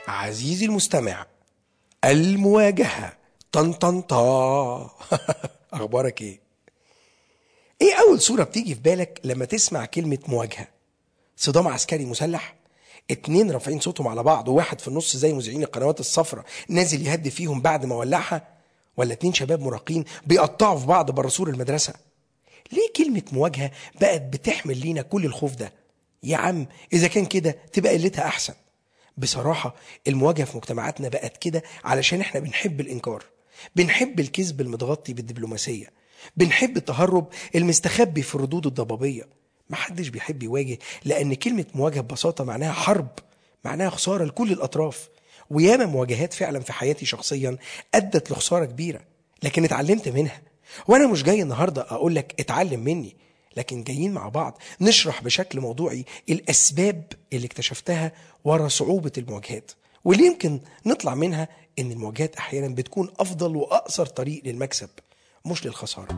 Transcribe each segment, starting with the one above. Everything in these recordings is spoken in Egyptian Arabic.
عزيزي المستمع المواجهة طن طن طا أخبارك إيه؟ إيه أول صورة بتيجي في بالك لما تسمع كلمة مواجهة؟ صدام عسكري مسلح؟ اتنين رافعين صوتهم على بعض وواحد في النص زي مذيعين القنوات الصفراء نازل يهدي فيهم بعد ما ولعها؟ ولا اتنين شباب مراهقين بيقطعوا في بعض بره سور المدرسة؟ ليه كلمة مواجهة بقت بتحمل لينا كل الخوف ده؟ يا عم إذا كان كده تبقى قلتها أحسن بصراحة المواجهة في مجتمعاتنا بقت كده علشان احنا بنحب الإنكار بنحب الكذب المتغطي بالدبلوماسية بنحب التهرب المستخبي في الردود الضبابية محدش بيحب يواجه لأن كلمة مواجهة ببساطة معناها حرب معناها خسارة لكل الأطراف وياما مواجهات فعلا في حياتي شخصيا أدت لخسارة كبيرة لكن اتعلمت منها وأنا مش جاي النهاردة أقول لك اتعلم مني لكن جايين مع بعض نشرح بشكل موضوعي الأسباب اللي اكتشفتها ورا صعوبة المواجهات واللي يمكن نطلع منها إن المواجهات أحيانا بتكون أفضل وأقصر طريق للمكسب مش للخسارة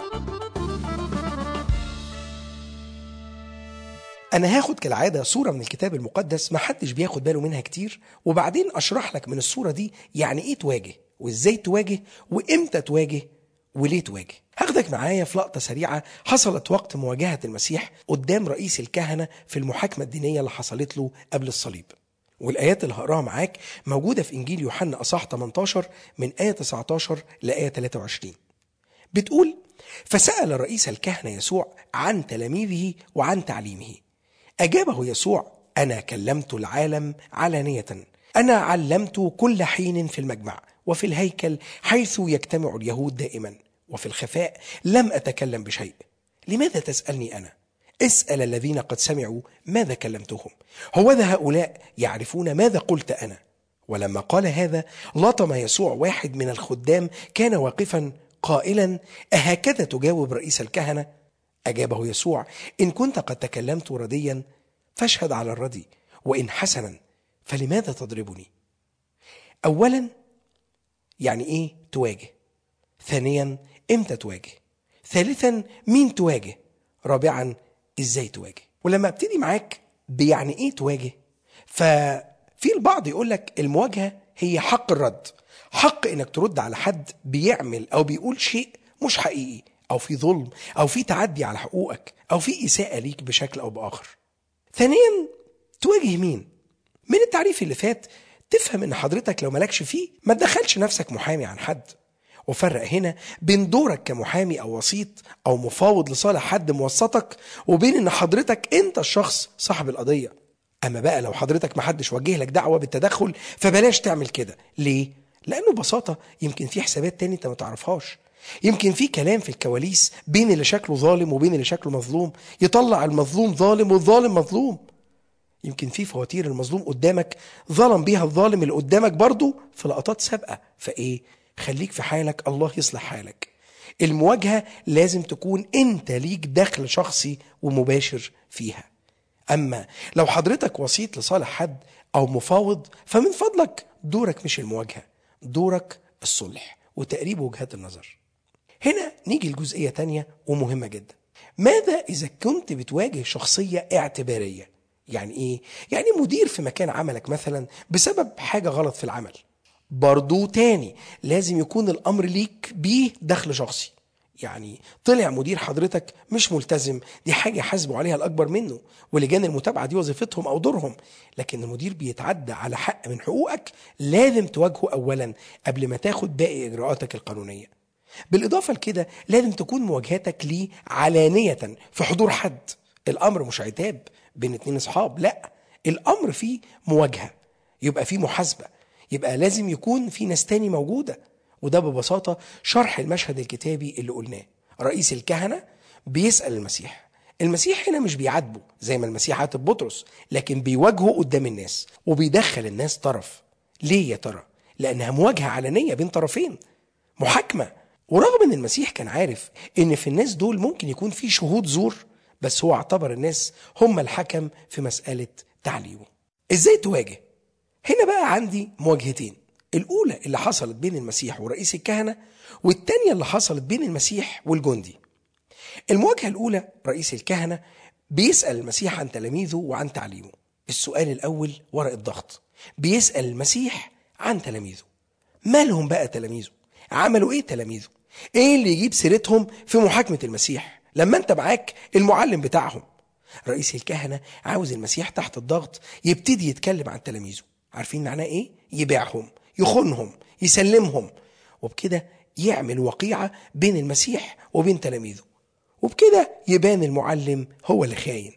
أنا هاخد كالعادة صورة من الكتاب المقدس محدش بياخد باله منها كتير وبعدين أشرح لك من الصورة دي يعني إيه تواجه وإزاي تواجه وإمتى تواجه وليه تواجه هاخدك معايا في لقطة سريعة حصلت وقت مواجهة المسيح قدام رئيس الكهنة في المحاكمة الدينية اللي حصلت له قبل الصليب والآيات اللي هقراها معاك موجودة في إنجيل يوحنا أصح 18 من آية 19 لآية 23 بتقول فسأل رئيس الكهنة يسوع عن تلاميذه وعن تعليمه أجابه يسوع أنا كلمت العالم علانية أنا علمت كل حين في المجمع وفي الهيكل حيث يجتمع اليهود دائما وفي الخفاء لم أتكلم بشيء لماذا تسألني أنا؟ اسأل الذين قد سمعوا ماذا كلمتهم هوذا هؤلاء يعرفون ماذا قلت أنا ولما قال هذا لطم يسوع واحد من الخدام كان واقفا قائلا أهكذا تجاوب رئيس الكهنة أجابه يسوع إن كنت قد تكلمت رديا فاشهد على الردي وإن حسنا فلماذا تضربني أولا يعني إيه تواجه ثانيا إمتى تواجه ثالثا مين تواجه رابعا إزاي تواجه ولما ابتدي معاك بيعني إيه تواجه ففي البعض يقول لك المواجهة هي حق الرد حق إنك ترد على حد بيعمل أو بيقول شيء مش حقيقي أو في ظلم أو في تعدي على حقوقك أو في إساءة ليك بشكل أو بآخر ثانيا تواجه مين من التعريف اللي فات تفهم ان حضرتك لو مالكش فيه ما تدخلش نفسك محامي عن حد وفرق هنا بين دورك كمحامي او وسيط او مفاوض لصالح حد موسطك وبين ان حضرتك انت الشخص صاحب القضيه اما بقى لو حضرتك محدش وجه لك دعوه بالتدخل فبلاش تعمل كده ليه لانه ببساطه يمكن في حسابات تاني انت ما تعرفهاش يمكن في كلام في الكواليس بين اللي شكله ظالم وبين اللي شكله مظلوم يطلع المظلوم ظالم والظالم مظلوم يمكن في فواتير المظلوم قدامك ظلم بيها الظالم اللي قدامك برضه في لقطات سابقه فايه خليك في حالك الله يصلح حالك المواجهه لازم تكون انت ليك دخل شخصي ومباشر فيها اما لو حضرتك وسيط لصالح حد او مفاوض فمن فضلك دورك مش المواجهه دورك الصلح وتقريب وجهات النظر هنا نيجي لجزئيه تانية ومهمه جدا ماذا اذا كنت بتواجه شخصيه اعتباريه يعني ايه؟ يعني مدير في مكان عملك مثلا بسبب حاجة غلط في العمل برضو تاني لازم يكون الأمر ليك بيه دخل شخصي يعني طلع مدير حضرتك مش ملتزم دي حاجة حاسبوا عليها الأكبر منه ولجان المتابعة دي وظيفتهم أو دورهم لكن المدير بيتعدى على حق من حقوقك لازم تواجهه أولا قبل ما تاخد باقي إجراءاتك القانونية بالإضافة لكده لازم تكون مواجهتك ليه علانية في حضور حد الأمر مش عتاب بين اتنين اصحاب لا الامر فيه مواجهه يبقى فيه محاسبه يبقى لازم يكون في ناس تاني موجوده وده ببساطه شرح المشهد الكتابي اللي قلناه رئيس الكهنه بيسال المسيح المسيح هنا مش بيعاتبه زي ما المسيح عاتب بطرس لكن بيواجهه قدام الناس وبيدخل الناس طرف ليه يا ترى لانها مواجهه علنيه بين طرفين محاكمه ورغم ان المسيح كان عارف ان في الناس دول ممكن يكون في شهود زور بس هو اعتبر الناس هم الحكم في مسألة تعليمه ازاي تواجه هنا بقى عندي مواجهتين الأولى اللي حصلت بين المسيح ورئيس الكهنة والتانية اللي حصلت بين المسيح والجندي المواجهة الأولى رئيس الكهنة بيسأل المسيح عن تلاميذه وعن تعليمه السؤال الأول ورق الضغط بيسأل المسيح عن تلاميذه مالهم بقى تلاميذه عملوا ايه تلاميذه ايه اللي يجيب سيرتهم في محاكمة المسيح لما انت معاك المعلم بتاعهم رئيس الكهنة عاوز المسيح تحت الضغط يبتدي يتكلم عن تلاميذه عارفين معناه ايه يبيعهم يخونهم يسلمهم وبكده يعمل وقيعة بين المسيح وبين تلاميذه وبكده يبان المعلم هو اللي خاين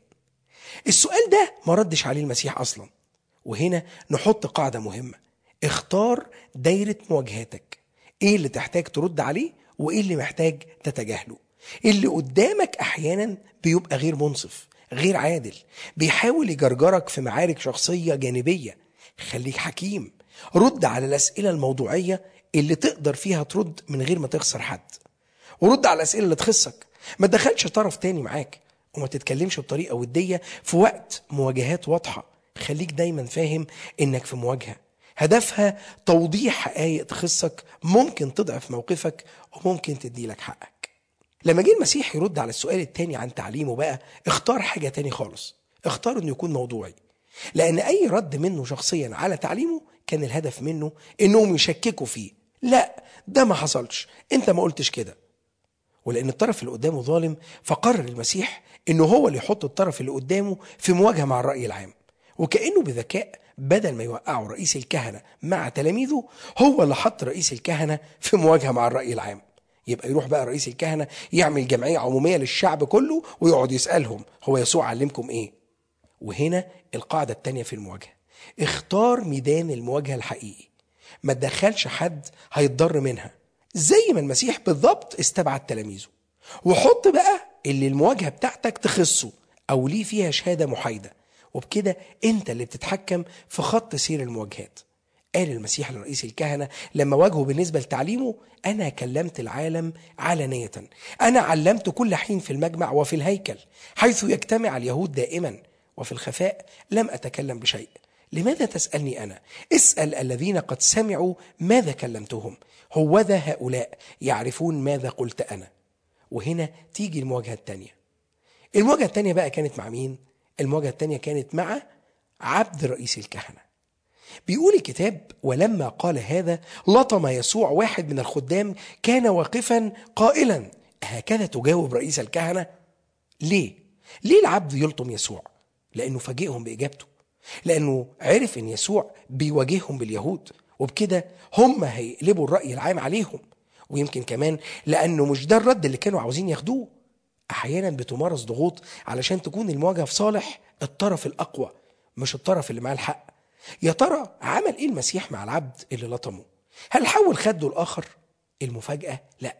السؤال ده ما ردش عليه المسيح أصلا وهنا نحط قاعدة مهمة اختار دايرة مواجهاتك ايه اللي تحتاج ترد عليه وايه اللي محتاج تتجاهله اللي قدامك احيانا بيبقى غير منصف غير عادل بيحاول يجرجرك في معارك شخصية جانبية خليك حكيم رد على الأسئلة الموضوعية اللي تقدر فيها ترد من غير ما تخسر حد ورد على الأسئلة اللي تخصك ما تدخلش طرف تاني معاك وما تتكلمش بطريقة ودية في وقت مواجهات واضحة خليك دايما فاهم انك في مواجهة هدفها توضيح حقائق تخصك ممكن تضعف موقفك وممكن تدي لك حقك لما جه المسيح يرد على السؤال التاني عن تعليمه بقى اختار حاجة تاني خالص اختار انه يكون موضوعي لان اي رد منه شخصيا على تعليمه كان الهدف منه انهم يشككوا فيه لا ده ما حصلش انت ما قلتش كده ولان الطرف اللي قدامه ظالم فقرر المسيح انه هو اللي يحط الطرف اللي قدامه في مواجهه مع الراي العام وكانه بذكاء بدل ما يوقعوا رئيس الكهنه مع تلاميذه هو اللي حط رئيس الكهنه في مواجهه مع الراي العام يبقى يروح بقى رئيس الكهنه يعمل جمعيه عموميه للشعب كله ويقعد يسالهم هو يسوع علمكم ايه وهنا القاعده الثانيه في المواجهه اختار ميدان المواجهه الحقيقي ما تدخلش حد هيتضر منها زي ما المسيح بالضبط استبعد تلاميذه وحط بقى اللي المواجهه بتاعتك تخصه او ليه فيها شهاده محايده وبكده انت اللي بتتحكم في خط سير المواجهات قال المسيح لرئيس الكهنة لما واجهه بالنسبة لتعليمه أنا كلمت العالم علانية أنا علمت كل حين في المجمع وفي الهيكل حيث يجتمع اليهود دائما وفي الخفاء لم أتكلم بشيء لماذا تسألني أنا؟ اسأل الذين قد سمعوا ماذا كلمتهم هوذا هؤلاء يعرفون ماذا قلت أنا وهنا تيجي المواجهة الثانية المواجهة الثانية بقى كانت مع مين؟ المواجهة الثانية كانت مع عبد رئيس الكهنة بيقول الكتاب ولما قال هذا لطم يسوع واحد من الخدام كان واقفا قائلا هكذا تجاوب رئيس الكهنة ليه؟ ليه العبد يلطم يسوع؟ لأنه فاجئهم بإجابته لأنه عرف أن يسوع بيواجههم باليهود وبكده هم هيقلبوا الرأي العام عليهم ويمكن كمان لأنه مش ده الرد اللي كانوا عاوزين ياخدوه أحيانا بتمارس ضغوط علشان تكون المواجهة في صالح الطرف الأقوى مش الطرف اللي معاه الحق يا ترى عمل ايه المسيح مع العبد اللي لطمه هل حول خده الاخر المفاجاه لا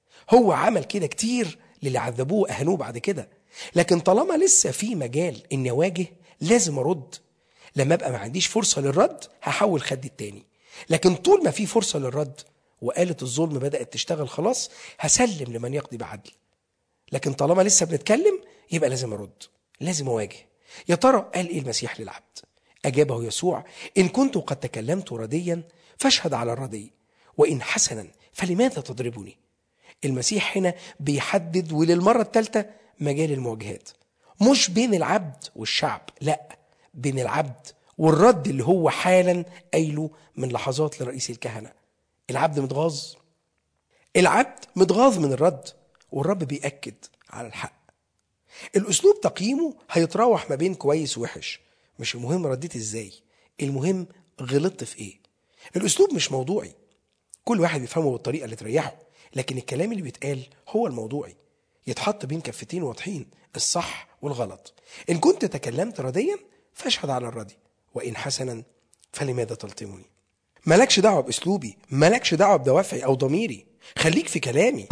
هو عمل كده كتير للي عذبوه اهانوه بعد كده لكن طالما لسه في مجال اني اواجه لازم ارد لما ابقى ما عنديش فرصه للرد هحول خدي التاني لكن طول ما في فرصه للرد وآلة الظلم بدأت تشتغل خلاص هسلم لمن يقضي بعدل لكن طالما لسه بنتكلم يبقى لازم ارد لازم اواجه يا ترى قال ايه المسيح للعبد أجابه يسوع إن كنت قد تكلمت رديا فاشهد على الردي وإن حسنا فلماذا تضربني المسيح هنا بيحدد وللمرة الثالثة مجال المواجهات مش بين العبد والشعب لا بين العبد والرد اللي هو حالا قايله من لحظات لرئيس الكهنة العبد متغاظ العبد متغاظ من الرد والرب بيأكد على الحق الأسلوب تقييمه هيتراوح ما بين كويس ووحش مش المهم رديت ازاي المهم غلطت في ايه الاسلوب مش موضوعي كل واحد بيفهمه بالطريقه اللي تريحه لكن الكلام اللي بيتقال هو الموضوعي يتحط بين كفتين واضحين الصح والغلط ان كنت تكلمت رديا فاشهد على الردي وان حسنا فلماذا تلطمني مالكش دعوه باسلوبي مالكش دعوه بدوافعي او ضميري خليك في كلامي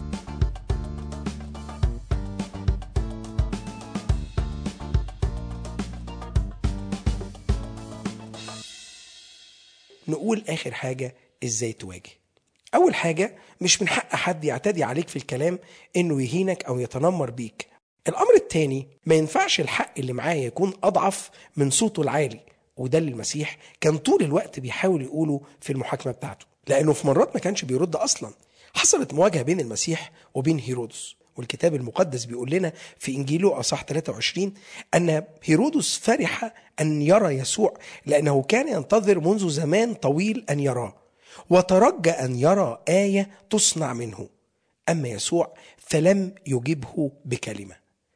نقول آخر حاجة إزاي تواجه أول حاجة مش من حق حد يعتدي عليك في الكلام إنه يهينك أو يتنمر بيك الأمر التاني ما ينفعش الحق اللي معايا يكون أضعف من صوته العالي وده اللي المسيح كان طول الوقت بيحاول يقوله في المحاكمة بتاعته لأنه في مرات ما كانش بيرد أصلا حصلت مواجهة بين المسيح وبين هيرودس والكتاب المقدس بيقول لنا في إنجيله أصح 23 أن هيرودس فرح أن يرى يسوع لأنه كان ينتظر منذ زمان طويل أن يراه وترجى أن يرى آية تصنع منه أما يسوع فلم يجبه بكلمة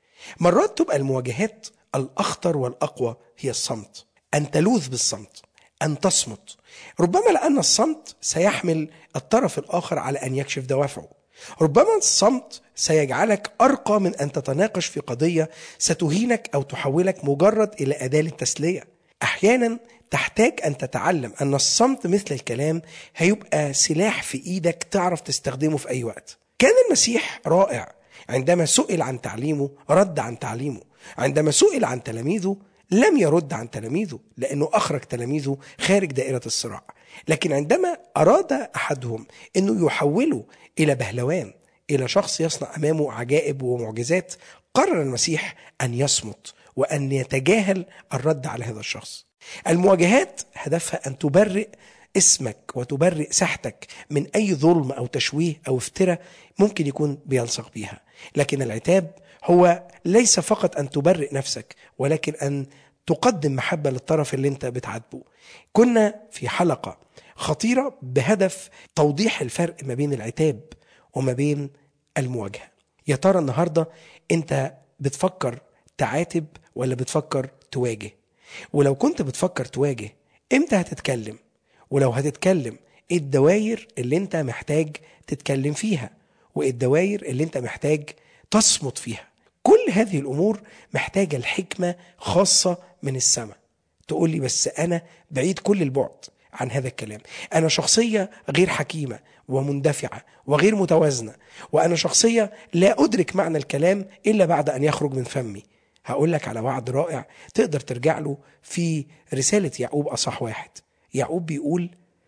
مرات تبقى المواجهات الأخطر والأقوى هي الصمت أن تلوذ بالصمت أن تصمت ربما لأن الصمت سيحمل الطرف الآخر على أن يكشف دوافعه ربما الصمت سيجعلك أرقى من أن تتناقش في قضية ستهينك أو تحولك مجرد إلى أداة للتسلية أحيانا تحتاج أن تتعلم أن الصمت مثل الكلام هيبقى سلاح في إيدك تعرف تستخدمه في أي وقت كان المسيح رائع عندما سئل عن تعليمه رد عن تعليمه عندما سئل عن تلاميذه لم يرد عن تلاميذه لأنه أخرج تلاميذه خارج دائرة الصراع لكن عندما أراد أحدهم أنه يحوله إلى بهلوان إلى شخص يصنع أمامه عجائب ومعجزات قرر المسيح أن يصمت وأن يتجاهل الرد على هذا الشخص المواجهات هدفها أن تبرئ اسمك وتبرئ ساحتك من أي ظلم أو تشويه أو افتراء ممكن يكون بيلصق بيها لكن العتاب هو ليس فقط أن تبرئ نفسك ولكن أن تقدم محبة للطرف اللي انت بتعاتبه كنا في حلقة خطيرة بهدف توضيح الفرق ما بين العتاب وما بين المواجهة يا ترى النهاردة انت بتفكر تعاتب ولا بتفكر تواجه ولو كنت بتفكر تواجه امتى هتتكلم ولو هتتكلم ايه الدواير اللي انت محتاج تتكلم فيها وايه الدواير اللي انت محتاج تصمت فيها كل هذه الامور محتاجه الحكمه خاصه من السماء تقول لي بس انا بعيد كل البعد عن هذا الكلام انا شخصيه غير حكيمه ومندفعه وغير متوازنه وانا شخصيه لا ادرك معنى الكلام الا بعد ان يخرج من فمي هقول لك على وعد رائع تقدر ترجع له في رساله يعقوب اصح واحد يعقوب بيقول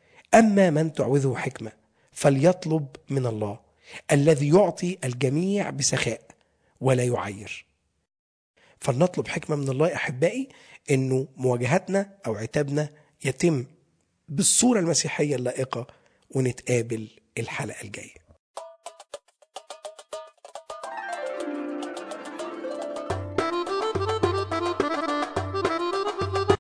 اما من تعوذه حكمه فليطلب من الله الذي يعطي الجميع بسخاء ولا يعير فلنطلب حكمه من الله احبائي انه مواجهتنا او عتابنا يتم بالصوره المسيحيه اللائقه ونتقابل الحلقه الجايه